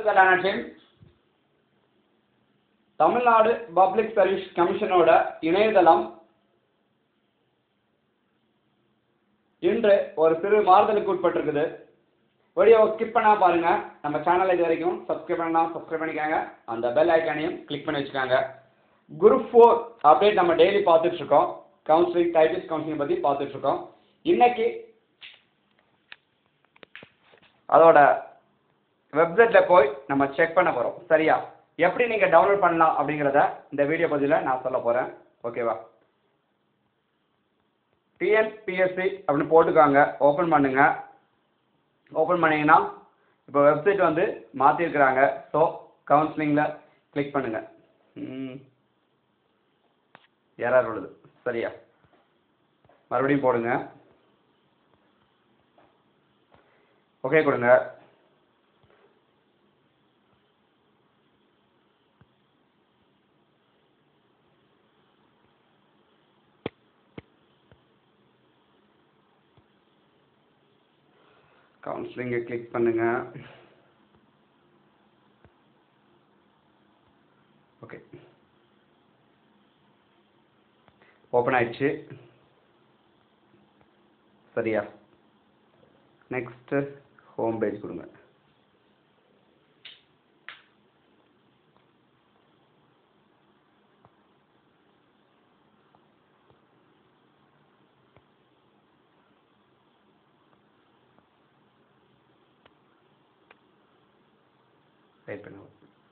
கலாநாட்டின் Tamil Nadu public service கமிஷனோட இணையதளம் இன்று ஒரு சிறு மாறுதலுக்கு உட்பட்டிருக்குது வீடியோ ஸ்கிப் பண்ணா பாருங்க நம்ம சேனல் இது வரைக்கும் சப்ஸ்கிரைப் பண்ணா சப்ஸ்கிரைப் பண்ணிக்கோங்க அந்த பெல் ஐக்கானையும் கிளிக் பண்ணி வச்சுக்கோங்க குரூப் ஃபோர் அப்டேட் நம்ம டெய்லி பார்த்துட்டு இருக்கோம் கவுன்சிலிங் டைபிஸ் கவுன்சிலிங் பற்றி பார்த்துட்டு இருக்கோம் இன்னைக்கு அதோட வெப்சைட்டில் போய் நம்ம செக் பண்ண போகிறோம் சரியா எப்படி நீங்கள் டவுன்லோட் பண்ணலாம் அப்படிங்கிறத இந்த வீடியோ பதிவில் நான் சொல்ல போகிறேன் ஓகேவா டிஎன்பிஎஸ்சி அப்படின்னு போட்டுக்காங்க ஓப்பன் பண்ணுங்க ஓப்பன் பண்ணீங்கன்னா இப்போ வெப்சைட் வந்து மாற்றிருக்கிறாங்க ஸோ கவுன்சிலிங்கில் கிளிக் பண்ணுங்கள் எரர் விடுது சரியா மறுபடியும் போடுங்க ஓகே கொடுங்க கவுன்சிலிங்கை கிளிக் பண்ணுங்க ஓகே ஓப்பன் ஆயிடுச்சு சரியா நெக்ஸ்ட்டு ஹோம் பேஜ் கொடுங்க டைப் பண்ண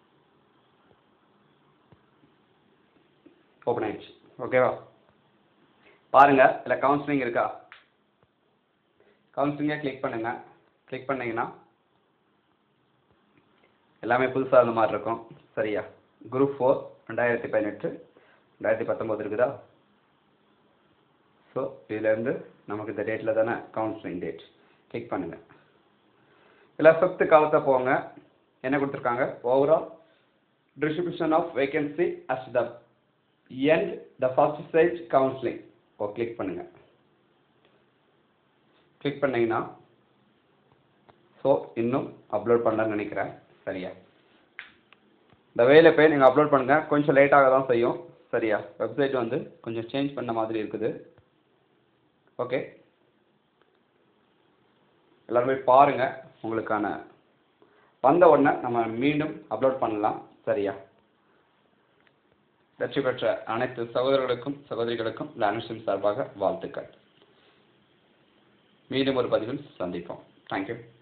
ஓப்பன் ஆயிடுச்சு ஓகேவா பாருங்க இதில் கவுன்சிலிங் இருக்கா கவுன்சிலிங்கை கிளிக் பண்ணுங்க கிளிக் பண்ணீங்கன்னா எல்லாமே புதுசாக இருந்த மாதிரி இருக்கும் சரியா குரூப் ஃபோர் ரெண்டாயிரத்தி பதினெட்டு ரெண்டாயிரத்தி பத்தொம்போது இருக்குதா ஸோ இதுலேருந்து நமக்கு இந்த டேட்டில் தானே கவுன்சிலிங் டேட் கிளிக் பண்ணுங்கள் இதில் ஃபிஃப்த்து காலத்தை போங்க என்ன கொடுத்துருக்காங்க overall distribution of vacancy as the end the first stage counselling ஓ கிளிக் பண்ணுங்கள் கிளிக் பண்ணீங்கன்னா ஸோ இன்னும் அப்லோட் பண்ணலன்னு நினைக்கிறேன் சரியா இந்த வேலை போய் நீங்கள் அப்லோட் பண்ணுங்கள் கொஞ்சம் லேட்டாக தான் செய்யும் சரியா வெப்சைட் வந்து கொஞ்சம் சேஞ்ச் பண்ண மாதிரி இருக்குது ஓகே எல்லாருமே பாருங்கள் உங்களுக்கான வந்த உடனே நம்ம மீண்டும் அப்லோட் பண்ணலாம் சரியா வெற்றி பெற்ற அனைத்து சகோதரர்களுக்கும் சகோதரிகளுக்கும் லானுஷன் சார்பாக வாழ்த்துக்கள் மீண்டும் ஒரு பதிவில் சந்திப்போம் தேங்க்யூ